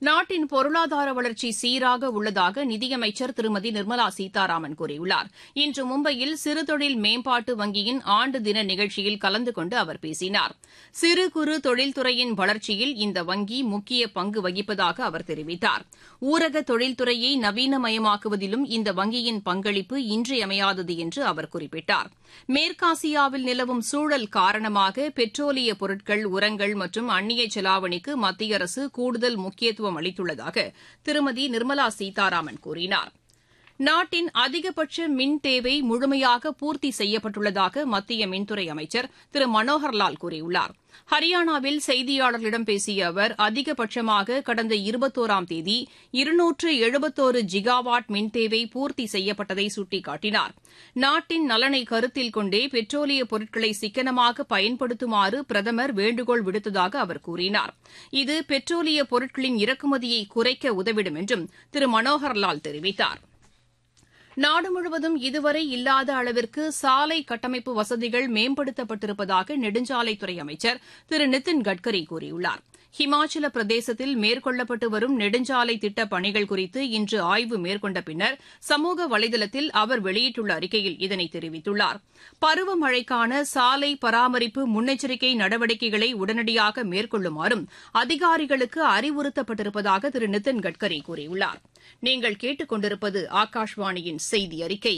நாட்டின் பொருளாதார வளர்ச்சி சீராக உள்ளதாக நிதியமைச்சர் திருமதி நிர்மலா சீதாராமன் கூறியுள்ளார் இன்று மும்பையில் சிறு தொழில் மேம்பாட்டு வங்கியின் ஆண்டு தின நிகழ்ச்சியில் கலந்து கொண்டு அவர் பேசினார் சிறு குறு தொழில்துறையின் வளர்ச்சியில் இந்த வங்கி முக்கிய பங்கு வகிப்பதாக அவர் தெரிவித்தார் ஊரக தொழில்துறையை நவீனமயமாக்குவதிலும் இந்த வங்கியின் பங்களிப்பு இன்றியமையாதது என்று அவர் குறிப்பிட்டார் மேற்காசியாவில் நிலவும் சூழல் காரணமாக பெட்ரோலிய பொருட்கள் உரங்கள் மற்றும் அந்நிய செலாவணிக்கு மத்திய அரசு கூடுதல் முக்கியத்துவம் அளித்துள்ளதாக திருமதி நிர்மலா சீதாராமன் கூறினார் நாட்டின் அதிகபட்ச மின் தேவை முழுமையாக பூர்த்தி செய்யப்பட்டுள்ளதாக மத்திய மின்துறை அமைச்சர் திரு மனோகர்லால் கூறியுள்ளார் ஹரியானாவில் செய்தியாளர்களிடம் பேசிய அவர் அதிகபட்சமாக கடந்த இருபத்தோராம் தேதி இருநூற்று எழுபத்தோரு ஜிகாவாட் மின் தேவை பூர்த்தி செய்யப்பட்டதை சுட்டிக்காட்டினார் நாட்டின் நலனை கருத்தில் கொண்டே பெட்ரோலிய பொருட்களை சிக்கனமாக பயன்படுத்துமாறு பிரதமர் வேண்டுகோள் விடுத்ததாக அவர் கூறினார் இது பெட்ரோலிய பொருட்களின் இறக்குமதியை குறைக்க உதவிடும் என்றும் திரு மனோகர்லால் தெரிவித்தாா் நாடு முழுவதும் இதுவரை இல்லாத அளவிற்கு சாலை கட்டமைப்பு வசதிகள் மேம்படுத்தப்பட்டிருப்பதாக நெடுஞ்சாலைத்துறை அமைச்சர் திரு நிதின் கட்கரி கூறியுள்ளார் ஹிமாச்சல பிரதேசத்தில் மேற்கொள்ளப்பட்டு வரும் நெடுஞ்சாலை திட்டப் பணிகள் குறித்து இன்று ஆய்வு மேற்கொண்ட பின்னர் சமூக வலைதளத்தில் அவர் வெளியிட்டுள்ள அறிக்கையில் இதனை தெரிவித்துள்ளார் பருவமழைக்கான சாலை பராமரிப்பு முன்னெச்சரிக்கை நடவடிக்கைகளை உடனடியாக மேற்கொள்ளுமாறும் அதிகாரிகளுக்கு அறிவுறுத்தப்பட்டிருப்பதாக திரு நிதின் கட்கரி கூறியுள்ளார் நீங்கள் கேட்டுக் கொண்டிருப்பது ஆகாஷ்வாணியின் செய்தி அறிக்கை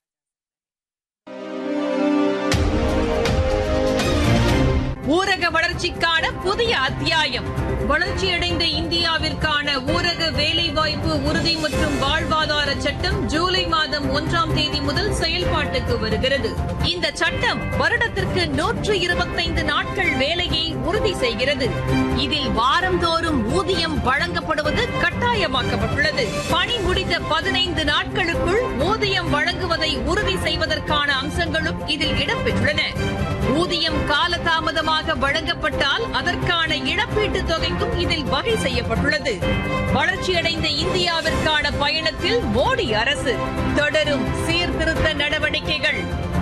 ஊரக வளர்ச்சிக்கான புதிய அத்தியாயம் வளர்ச்சியடைந்த இந்தியாவிற்கான ஊரக வேலைவாய்ப்பு உறுதி மற்றும் வாழ்வாதார சட்டம் ஜூலை மாதம் ஒன்றாம் தேதி முதல் செயல்பாட்டுக்கு வருகிறது இந்த சட்டம் வருடத்திற்கு நூற்று இருபத்தைந்து நாட்கள் வேலையை உறுதி செய்கிறது இதில் வாரந்தோறும் ஊதியம் வழங்கப்படுவது கட்டாயமாக்கப்பட்டுள்ளது பணி முடிந்த பதினைந்து நாட்களுக்குள் ஊதியம் வழங்குவதை உறுதி செய்வதற்கான அம்சங்களும் இதில் இடம்பெற்றுள்ளன ஊதியம் காலதாமதமாக வழங்கப்பட்டால் அதற்கான இழப்பீட்டுத் தொகைக்கும் இதில் வகை செய்யப்பட்டுள்ளது வளர்ச்சியடைந்த இந்தியாவிற்கான பயணத்தில் மோடி அரசு தொடரும் சீர்திருத்த நடவடிக்கைகள்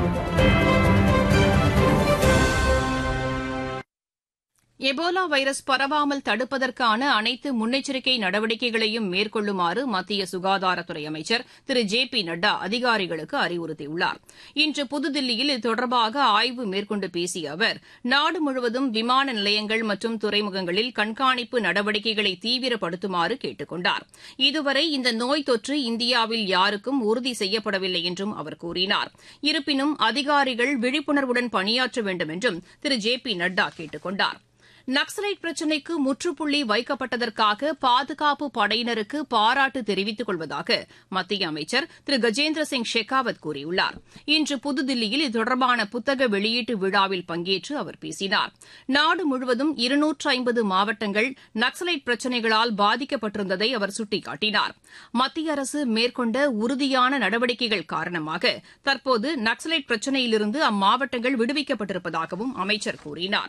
எபோலா வைரஸ் பரவாமல் தடுப்பதற்கான அனைத்து முன்னெச்சரிக்கை நடவடிக்கைகளையும் மேற்கொள்ளுமாறு மத்திய சுகாதாரத்துறை அமைச்சர் திரு ஜே பி நட்டா அதிகாரிகளுக்கு அறிவுறுத்தியுள்ளார் இன்று புதுதில்லியில் இது தொடர்பாக ஆய்வு மேற்கொண்டு பேசிய அவர் நாடு முழுவதும் விமான நிலையங்கள் மற்றும் துறைமுகங்களில் கண்காணிப்பு நடவடிக்கைகளை தீவிரப்படுத்துமாறு கேட்டுக் கொண்டார் இதுவரை இந்த நோய் தொற்று இந்தியாவில் யாருக்கும் உறுதி செய்யப்படவில்லை என்றும் அவர் கூறினார் இருப்பினும் அதிகாரிகள் விழிப்புணர்வுடன் பணியாற்ற வேண்டும் என்றும் திரு ஜே பி நட்டா கேட்டுக் கொண்டாா் நக்சலைட் பிரச்சினைக்கு முற்றுப்புள்ளி வைக்கப்பட்டதற்காக பாதுகாப்பு படையினருக்கு பாராட்டு தெரிவித்துக் கொள்வதாக மத்திய அமைச்சர் திரு கஜேந்திர சிங் ஷெகாவத் கூறியுள்ளார் இன்று புதுதில்லியில் இது தொடர்பான புத்தக வெளியீட்டு விழாவில் பங்கேற்று அவர் பேசினார் நாடு முழுவதும் இருநூற்று ஐம்பது மாவட்டங்கள் நக்சலைட் பிரச்சினைகளால் பாதிக்கப்பட்டிருந்ததை அவர் சுட்டிக்காட்டினார் மத்திய அரசு மேற்கொண்ட உறுதியான நடவடிக்கைகள் காரணமாக தற்போது நக்சலைட் பிரச்சினையிலிருந்து அம்மாவட்டங்கள் விடுவிக்கப்பட்டிருப்பதாகவும் அமைச்சர் கூறினாா்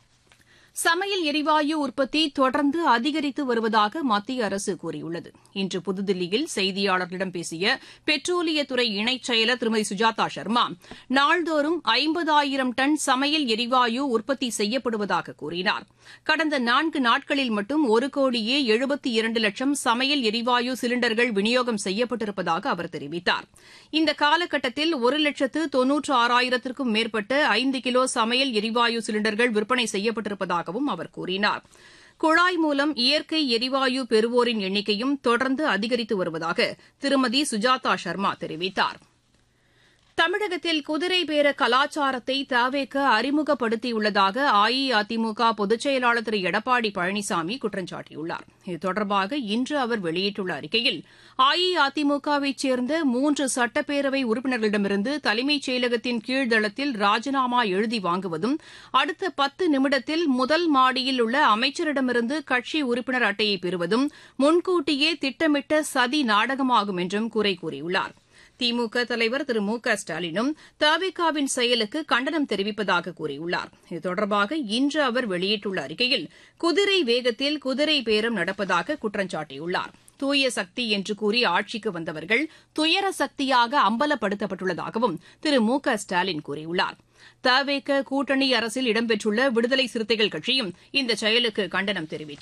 சமையல் எரிவாயு உற்பத்தி தொடர்ந்து அதிகரித்து வருவதாக மத்திய அரசு கூறியுள்ளது இன்று புதுதில்லியில் செய்தியாளர்களிடம் பேசிய பெட்ரோலியத்துறை இணைச் செயலர் திருமதி சுஜாதா சர்மா நாள்தோறும் ஐம்பதாயிரம் டன் சமையல் எரிவாயு உற்பத்தி செய்யப்படுவதாக கூறினார் கடந்த நான்கு நாட்களில் மட்டும் ஒரு கோடியே எழுபத்தி இரண்டு லட்சம் சமையல் எரிவாயு சிலிண்டர்கள் விநியோகம் செய்யப்பட்டிருப்பதாக அவர் தெரிவித்தார் இந்த காலகட்டத்தில் ஒரு லட்சத்து தொன்னூற்று ஆறாயிரத்திற்கும் மேற்பட்ட ஐந்து கிலோ சமையல் எரிவாயு சிலிண்டர்கள் விற்பனை செய்யப்பட்டிருப்பதாக வருவதாகவும் அவர் கூறினார் குழாய் மூலம் இயற்கை எரிவாயு பெறுவோரின் எண்ணிக்கையும் தொடர்ந்து அதிகரித்து வருவதாக திருமதி சுஜாதா சர்மா தெரிவித்தார் தமிழகத்தில் குதிரை பேர கலாச்சாரத்தை தவேக அறிமுகப்படுத்தியுள்ளதாக அஇஅதிமுக பொதுச் செயலாளர் திரு எடப்பாடி பழனிசாமி குற்றம் சாட்டியுள்ளார் இது தொடர்பாக இன்று அவர் வெளியிட்டுள்ள அறிக்கையில் அஇஅதிமுகவைச் சேர்ந்த மூன்று சட்டப்பேரவை உறுப்பினர்களிடமிருந்து தலைமைச் செயலகத்தின் கீழ்தளத்தில் ராஜினாமா எழுதி வாங்குவதும் அடுத்த பத்து நிமிடத்தில் முதல் மாடியில் உள்ள அமைச்சரிடமிருந்து கட்சி உறுப்பினர் அட்டையை பெறுவதும் முன்கூட்டியே திட்டமிட்ட சதி நாடகமாகும் என்றும் குறை கூறியுள்ளார் திமுக தலைவர் திரு மு க ஸ்டாலினும் தவிகாவின் செயலுக்கு கண்டனம் தெரிவிப்பதாக கூறியுள்ளார் இது தொடர்பாக இன்று அவர் வெளியிட்டுள்ள அறிக்கையில் குதிரை வேகத்தில் குதிரை பேரம் நடப்பதாக குற்றம் சாட்டியுள்ளார் தூய சக்தி என்று கூறி ஆட்சிக்கு வந்தவர்கள் துயர சக்தியாக அம்பலப்படுத்தப்பட்டுள்ளதாகவும் திரு மு க ஸ்டாலின் கூறியுள்ளார் தவேக கூட்டணி அரசில் இடம்பெற்றுள்ள விடுதலை சிறுத்தைகள் கட்சியும் இந்த செயலுக்கு கண்டனம் தெரிவித்துள்ளது